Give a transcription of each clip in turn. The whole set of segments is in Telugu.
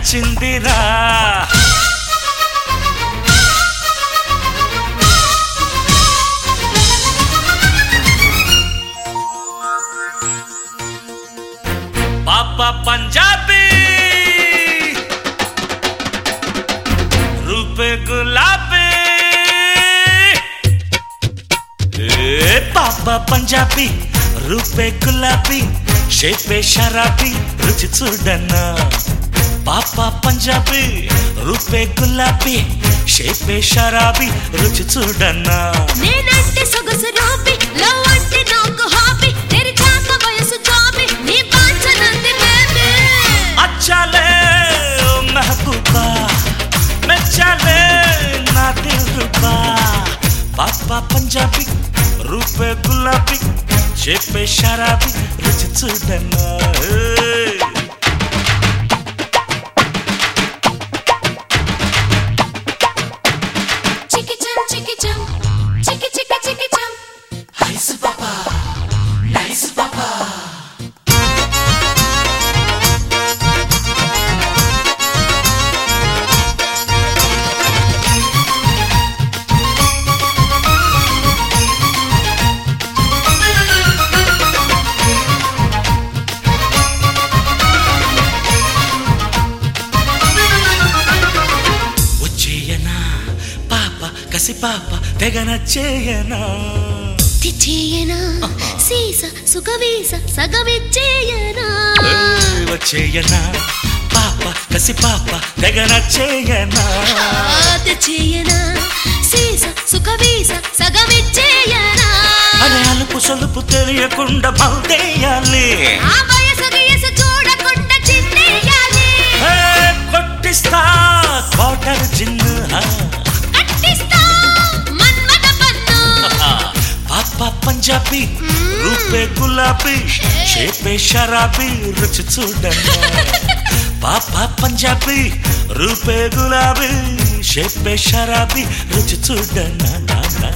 నచ్చిందిరా పాప పంజాబీ రూపే గులాబీ ఏ పాప పంజాబీ రూపే గులాబీ షేపే షరాబీ రుచి చూడన్నా పాప పంజాబీ రూపే గులాబీ షేపే షరాబీ రుచి చూడన్నా నేనంటే సొగసు రూపి లవ్ అంటే నాకు హాబీ తెరిచాక వయసు జాబి నీ పాంచనంది బేబీ అచ్చాలే ఓ మెహబూబా మెచ్చాలే నా దిల్ రూబా పాప పంజాబీ రూపే గులాబీ చెప్పే షరాబీ రుచి చూడన్నా ఏయ్. చికి చం చికి చం చికి చికి చికి చం వచ్చేయనా పాప కసి పాప తెగ నచ్చేయనా తెచ్చేయనా సీస సుఖవీస సగమిచ్చేయనా ఏయ్, వచ్చేయనా పాప కసి పాప తెగ నచ్చేయనా తెచ్చేయనా సీస సుఖవీస సగమిచ్చేయనా అనే అలుపు సొలుపు తెలియకుండా బౌదేయాలి ఆ వయసు గయసు చూడకుండా చిన్నేయాలి ఏ, కొట్టిస్తా కోటర్ జిన్ను ఆ. కట్టిస్తా మన్మథ పన్ను పాప పంజాబీ రూపే గులాబీ షేపే షరాబీ రుచి చూడన్నా పాప పంజాబీ రూపే గులాబీ షేపే షరాబీ రుచి చూడన్నా నా, నా.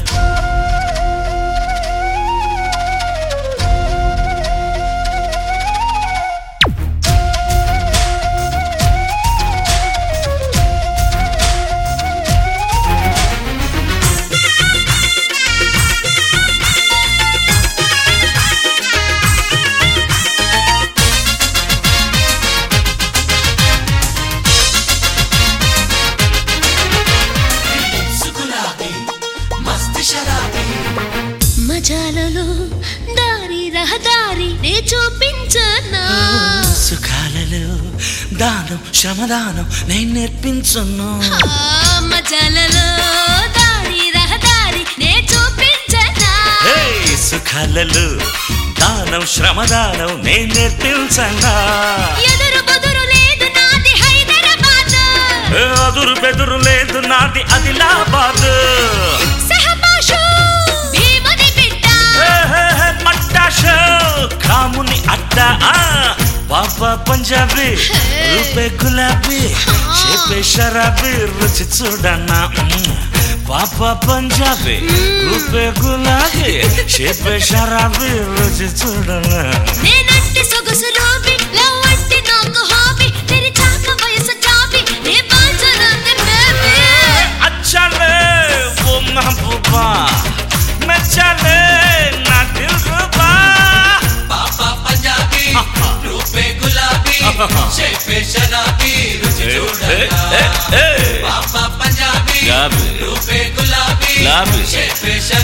మజాలలో దారి రహదారి నే చూపించనా సుఖాలలో దానం శ్రమదానం నేను నేర్పించును ఆ మజాలలో దారి రహదారి నే చూపించనా హే సుఖాలలో దానం శ్రమదానం నేను నేర్పించనా ఎదురు బదురు లేదు నాది హైదరాబాద్ ఏ అదురు బెదురు లేదు నాది ఆదిలాబాద్ సహపాషు భీముని బిడ్డ ఏ హే హే మట్టాషో కాముని అడ్డ ఆ పాప పంజాబీ రూపే గులాబీ షేపే షరాబీ రుచి చూడన్నా మ్మ్. పాప పంజాబీ రూపే గులాబీ షేపే షరాబీ రుచి చూడన్నా నేనంటే సొగసు రూపి లవ్ అంటే నాకు హాబీ తెరిచాక వయసు జాబి నీ పాంచనంది బేబీ అచ్చలే ఓ మహబూబా మెచ్చలే నా దిల్ రూబా పాపా పంజాబీ రూపే గులాబీ షేపే షరాబీ రుచి చూడగా పాపా పంజాబీ గులాబీ. రూపే గులాబీ గులాబీ. షేపే షరాబీ